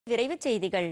விரைவுச் செய்திகள்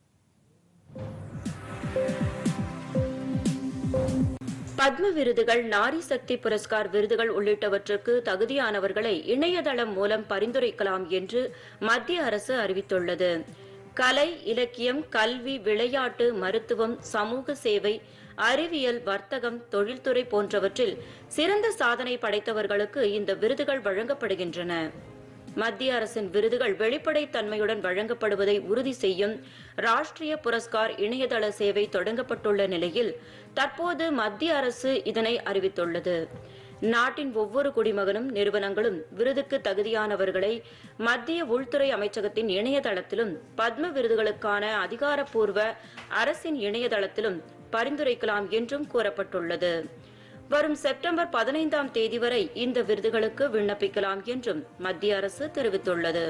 பத்ம விருதுகள் நாரி சக்தி புரஸ்கார் விருதுகள் உள்ளிட்டவற்றுக்கு தகுதியானவர்களை இணையதளம் மூலம் பரிந்துரைக்கலாம் என்று மத்திய அரசு அறிவித்துள்ளது கலை இலக்கியம் கல்வி விளையாட்டு மருத்துவம் சமூக சேவை அறிவியல் வர்த்தகம் தொழில்துறை போன்றவற்றில் சிறந்த சாதனை படைத்தவர்களுக்கு இந்த விருதுகள் வழங்கப்படுகின்றன மத்திய அரசின் விருதுகள் வெளிப்படைத்தன்மையுடன் வழங்கப்படுவதை உறுதி செய்யும் ராஷ்டிரிய புரஸ்கார் இணையதள சேவை தொடங்கப்பட்டுள்ள நிலையில் தற்போது மத்திய அரசு இதனை அறிவித்துள்ளது நாட்டின் ஒவ்வொரு குடிமகனும் நிறுவனங்களும் விருதுக்கு தகுதியானவர்களை மத்திய உள்துறை அமைச்சகத்தின் இணையதளத்திலும் பத்ம விருதுகளுக்கான அதிகாரப்பூர்வ அரசின் இணையதளத்திலும் பரிந்துரைக்கலாம் என்றும் கூறப்பட்டுள்ளது வரும் செப்டம்பர் பதினைந்தாம் தேதி வரை இந்த விருதுகளுக்கு விண்ணப்பிக்கலாம் என்றும் மத்திய அரசு தெரிவித்துள்ளது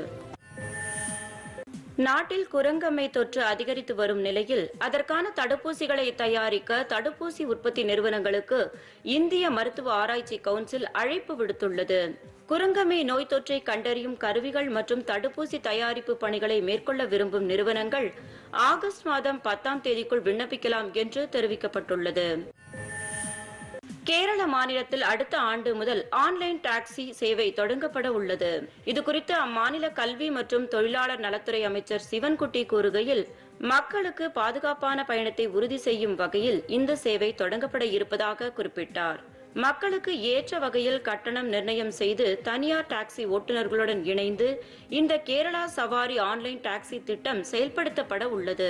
நாட்டில் குரங்கம்மை தொற்று அதிகரித்து வரும் நிலையில் அதற்கான தடுப்பூசிகளை தயாரிக்க தடுப்பூசி உற்பத்தி நிறுவனங்களுக்கு இந்திய மருத்துவ ஆராய்ச்சி கவுன்சில் அழைப்பு விடுத்துள்ளது குரங்கம்மை நோய் தொற்றை கண்டறியும் கருவிகள் மற்றும் தடுப்பூசி தயாரிப்பு பணிகளை மேற்கொள்ள விரும்பும் நிறுவனங்கள் ஆகஸ்ட் மாதம் பத்தாம் தேதிக்குள் விண்ணப்பிக்கலாம் என்று தெரிவிக்கப்பட்டுள்ளது கேரள மாநிலத்தில் அடுத்த ஆண்டு முதல் ஆன்லைன் டாக்ஸி சேவை தொடங்கப்பட உள்ளது இதுகுறித்து அம்மாநில கல்வி மற்றும் தொழிலாளர் நலத்துறை அமைச்சர் சிவன்குட்டி கூறுகையில் மக்களுக்கு பாதுகாப்பான பயணத்தை உறுதி செய்யும் வகையில் இந்த சேவை தொடங்கப்பட இருப்பதாக குறிப்பிட்டார் மக்களுக்கு ஏற்ற வகையில் கட்டணம் நிர்ணயம் செய்து தனியார் டாக்ஸி ஓட்டுநர்களுடன் இணைந்து இந்த கேரளா சவாரி ஆன்லைன் டாக்ஸி திட்டம் செயல்படுத்தப்பட உள்ளது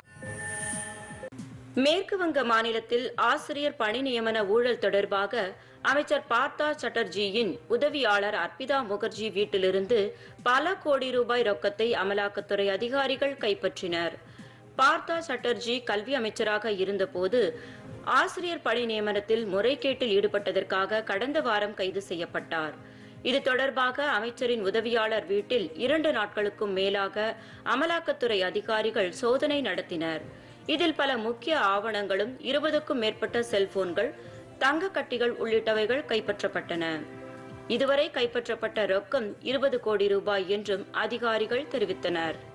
மேற்கு வங்க மாநிலத்தில் ஆசிரியர் பணி நியமன ஊழல் தொடர்பாக அமைச்சர் பார்த்தா சட்டர்ஜியின் உதவியாளர் அர்ப்பிதா முகர்ஜி வீட்டிலிருந்து பல கோடி ரூபாய் ரொக்கத்தை அமலாக்கத்துறை அதிகாரிகள் கைப்பற்றினர் பார்த்தா சட்டர்ஜி கல்வி அமைச்சராக இருந்தபோது ஆசிரியர் பணி நியமனத்தில் முறைகேட்டில் ஈடுபட்டதற்காக கடந்த வாரம் கைது செய்யப்பட்டார் இது தொடர்பாக அமைச்சரின் உதவியாளர் வீட்டில் இரண்டு நாட்களுக்கும் மேலாக அமலாக்கத்துறை அதிகாரிகள் சோதனை நடத்தினர் இதில் பல முக்கிய ஆவணங்களும் இருபதுக்கும் மேற்பட்ட செல்போன்கள் தங்க கட்டிகள் உள்ளிட்டவைகள் கைப்பற்றப்பட்டன இதுவரை கைப்பற்றப்பட்ட ரொக்கம் இருபது கோடி ரூபாய் என்றும் அதிகாரிகள் தெரிவித்தனர்